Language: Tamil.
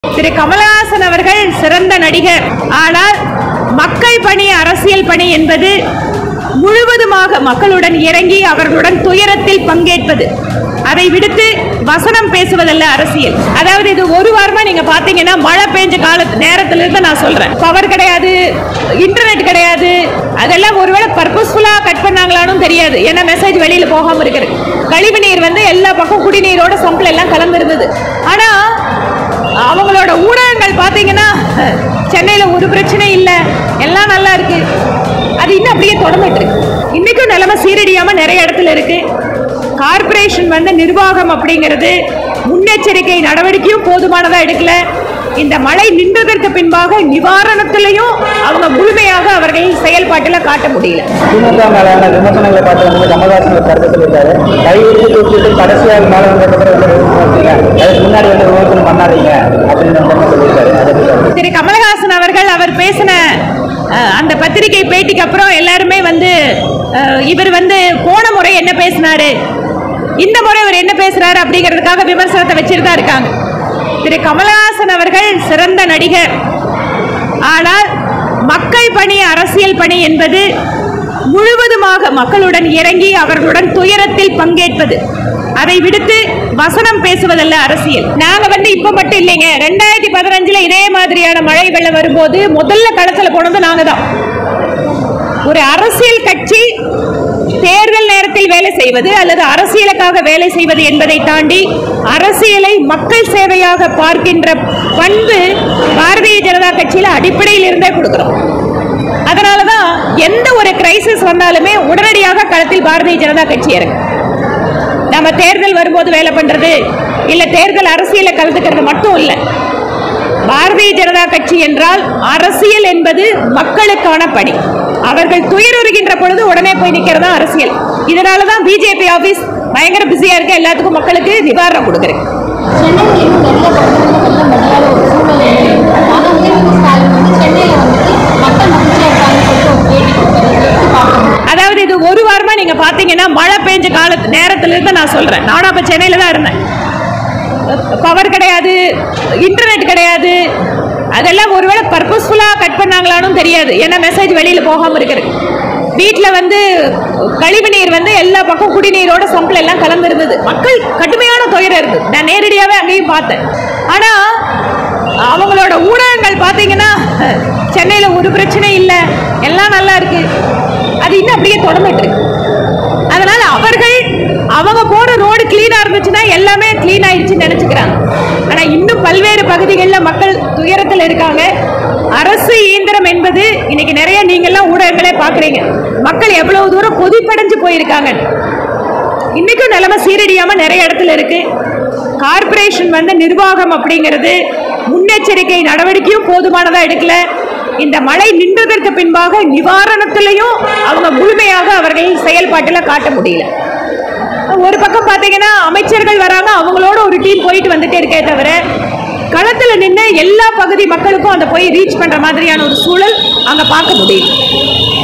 திரு கமலஹாசன் அவர்கள் சிறந்த நடிகர் ஆனால் மக்கள் பணி அரசியல் பணி என்பது முழுவதுமாக மக்களுடன் இறங்கி அவர்களுடன் துயரத்தில் பங்கேற்பது அதை விடுத்து வசனம் பேசுவதல்ல அரசியல் அதாவது இது ஒரு வாரமா நீங்க பாத்தீங்கன்னா மழை பெஞ்ச கால நேரத்துல இருந்து நான் சொல்றேன் பவர் கிடையாது இன்டர்நெட் கிடையாது அதெல்லாம் ஒருவேளை பர்பஸ்ஃபுல்லா கட் பண்ணாங்களானும் தெரியாது ஏன்னா மெசேஜ் வெளியில போகாம இருக்கிறது கழிவு நீர் வந்து எல்லா பக்கம் குடிநீரோட சம்பிள் எல்லாம் கலந்துருந்தது ஆனா அவங்களோட ஊடகங்கள் பார்த்தீங்கன்னா சென்னையில் ஒரு பிரச்சனை இல்லை எல்லாம் நல்லா இருக்கு அது இன்னும் அப்படியே தொடர்ந்துட்டு இருக்கு இன்னைக்கும் நிலைமை சீரடியாம நிறைய இடத்துல இருக்கு கார்ப்பரேஷன் வந்து நிர்வாகம் அப்படிங்கிறது முன்னெச்சரிக்கை நடவடிக்கையும் போதுமானதா எடுக்கல இந்த மழை நின்றதற்கு பின்பாக நிவாரணத்திலையும் அவங்க முழுமையாக அவர்கள் செயல்பாட்டில் காட்ட முடியல திமுக மேலான விமர்சனங்களை பார்த்து வந்து கமல்ஹாசன் ஒரு கருத்து சொல்லியிருக்காரு கையெழுத்து தூக்கிட்டு கடைசியாக மேலே வந்ததுக்கப்புறம் வந்து விமர்சிங்க அதுக்கு முன்னாடி வந்து விமர்சனம் பண்ணாதீங்க அப்படின்னு வந்து சொல்லியிருக்காரு அதை பத்தி சொல்லுங்க. திரு கமலஹாசன் அவர்கள் அவர் பேசின அஹ், அந்த பத்திரிகை பேட்டிக்கு அப்புறம் எல்லாருமே வந்து அஹ், இவர் வந்து போன முறை என்ன பேசினாரு இந்த முறை அவர் என்ன பேசுறாரு அப்படிங்கிறதுக்காக விமர்சனத்தை வச்சுட்டு தான் இருக்காங்க திரு கமலஹாசன் அவர்கள் சிறந்த நடிகர் ஆனால் மக்கள் பணி அரசியல் பணி என்பது முழுவதுமாக மக்களுடன் இறங்கி அவர்களுடன் துயரத்தில் பங்கேற்பது அதை விடுத்து வசனம் பேசுவதல்ல அரசியல் நாங்க வந்து இப்ப மட்டும் இல்லைங்க ரெண்டாயிரத்தி பதினஞ்சுல இதே மாதிரியான மழை வெள்ளம் வரும்போது முதல்ல களத்துல போனது நாங்க தான் ஒரு அரசியல் கட்சி தேர்தல் நேரத்தில் வேலை செய்வது அல்லது அரசியலுக்காக வேலை செய்வது என்பதை தாண்டி அரசியலை மக்கள் சேவையாக பார்க்கின்ற பண்பு பாரதிய ஜனதா கட்சியில அடிப்படையில் இருந்தே கொடுக்கிறோம் அதனால தான் எந்த ஒரு கிரைசிஸ் வந்தாலுமே உடனடியாக களத்தில் பாரதிய ஜனதா கட்சி இறங்கும் நம்ம தேர்தல் வரும்போது வேலை பண்றது இல்ல தேர்தல் அரசியலை கலந்துக்கிறது மட்டும் இல்லை பாரதிய ஜனதா கட்சி என்றால் அரசியல் என்பது மக்களுக்கான பணி அவர்கள் துயருறுகின்ற பொழுது உடனே போய் நிக்கிறதா அரசியல் இதனால தான் பிஜேபி ஆபீஸ் பயங்கர பிஸியா இருக்க எல்லாத்துக்கும் மக்களுக்கு நிவாரணம் கொடுக்குறேன் சென்னையில் இன்னும் நிறைய பகுதிகளில் வெள்ள முடியாத ஒரு சூழ்நிலை இருக்கு ஆனால் உதயநிதி ஸ்டாலின் வந்து சென்னையில் வந்துட்டு மக்கள் மகிழ்ச்சியாக இருக்காங்கன்னு சொல்லிட்டு ஒரு பேட்டி கொடுத்தாரு இதை எப்படி பார்க்கணும் அதாவது இது ஒரு வாரமா நீங்க பாத்தீங்கன்னா மழை பெஞ்ச கால நேரத்துல இருந்து நான் சொல்றேன் நானும் அப்ப சென்னையில தான் இருந்தேன் பவர் கிடையாது இன்டர்நெட் கிடையாது அதெல்லாம் ஒருவேளை பர்பஸ்ஃபுல்லாக கட் பண்ணாங்களானும் தெரியாது ஏன்னா மெசேஜ் வெளியில் போகாமல் இருக்கிறது வீட்டில் வந்து கழிவு நீர் வந்து எல்லா பக்கம் குடிநீரோட சம்பிள் எல்லாம் கலந்துருந்தது மக்கள் கடுமையான துயரம் இருக்குது நான் நேரடியாகவே அங்கேயும் பார்த்தேன் ஆனால் அவங்களோட ஊடகங்கள் பார்த்தீங்கன்னா சென்னையில் ஒரு பிரச்சனை இல்லை எல்லாம் நல்லா இருக்கு அது இன்னும் அப்படியே தொடர்ந்துட்டு இருக்கு அதனால அவர்கள் அவங்க போற ரோடு கிளீனா இருந்துச்சுன்னா எல்லாமே கிளீன் ஆயிடுச்சுன்னு நினைச்சுக்கிறாங்க ஆனா இன்னும் பல்வேறு பகுதிகளில் மக்கள் துயரத்தில் இருக்காங்க அரசு இயந்திரம் என்பது இன்னைக்கு நிறைய நீங்கெல்லாம் ஊடகங்களே பாக்குறீங்க மக்கள் எவ்வளவு தூரம் கொதிப்படைஞ்சு போயிருக்காங்க இன்னைக்கும் நிலைமை சீரடியாம நிறைய இடத்துல இருக்கு கார்ப்பரேஷன் வந்து நிர்வாகம் அப்படிங்கிறது முன்னெச்சரிக்கை நடவடிக்கையும் போதுமானதா எடுக்கல இந்த மழை நின்றதற்கு பின்பாக நிவாரணத்திலையும் அவங்க முழுமையாக அவர்கள் செயல்பாட்டில் காட்ட முடியல ஒரு பக்கம் பார்த்தீங்கன்னா அமைச்சர்கள் வராங்க அவங்களோட ஒரு டீம் போயிட்டு வந்துட்டே இருக்கே தவிர களத்தில் நின்று எல்லா பகுதி மக்களுக்கும் அந்த போய் ரீச் பண்ற மாதிரியான ஒரு சூழல் அங்க பார்க்க முடியும்